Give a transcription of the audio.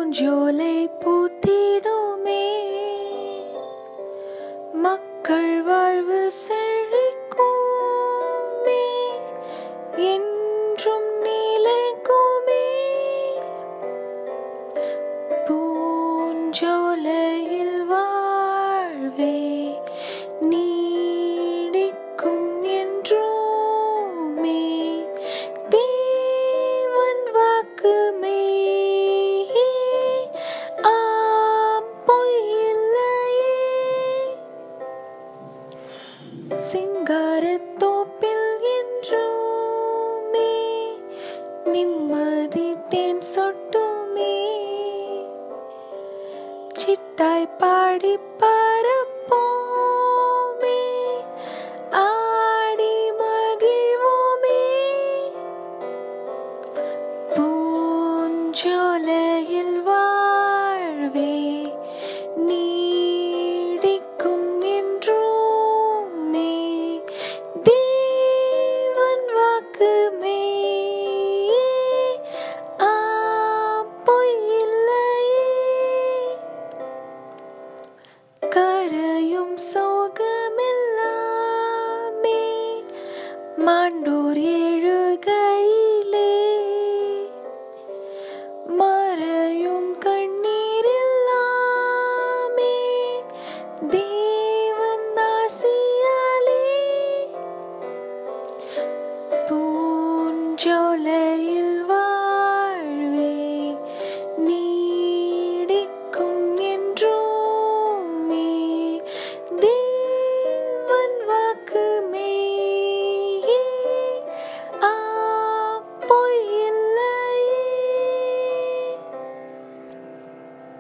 பூஞ்சோலை பூத்திடுமே மக்கள் வாழ்வு செழிக்குமே என்றும் நிலைக்குமே பூஞ்சோலையில் வாழ்வே நீடிக்கும் என்றுமே தேவன் வாக்குமே ஆம் பொய்யில்லையே சிங்காரத்தோப்பில் என்றுமே நிம்மதி தேன் சொட்டுமே சிட்டாய் பாடி பரப்போமே ஆடி மகிழ்வோமே பூஞ்சோலையில் வாழ்வே நீடிக்கும் என்றுமே தேவன் வாக்குமே ஆம் பொய்யில்லையே கரையும் சோகமில்லாமே மாண்டோர் எழுகையிலே மறையும் கண்ணீரில்லாமே தேவன் ஆசியாலே பூஞ்சோலையில் வாழ்வே நீடிக்கும் என்றுமே தேவன் வாக்குமே ஆ பொய்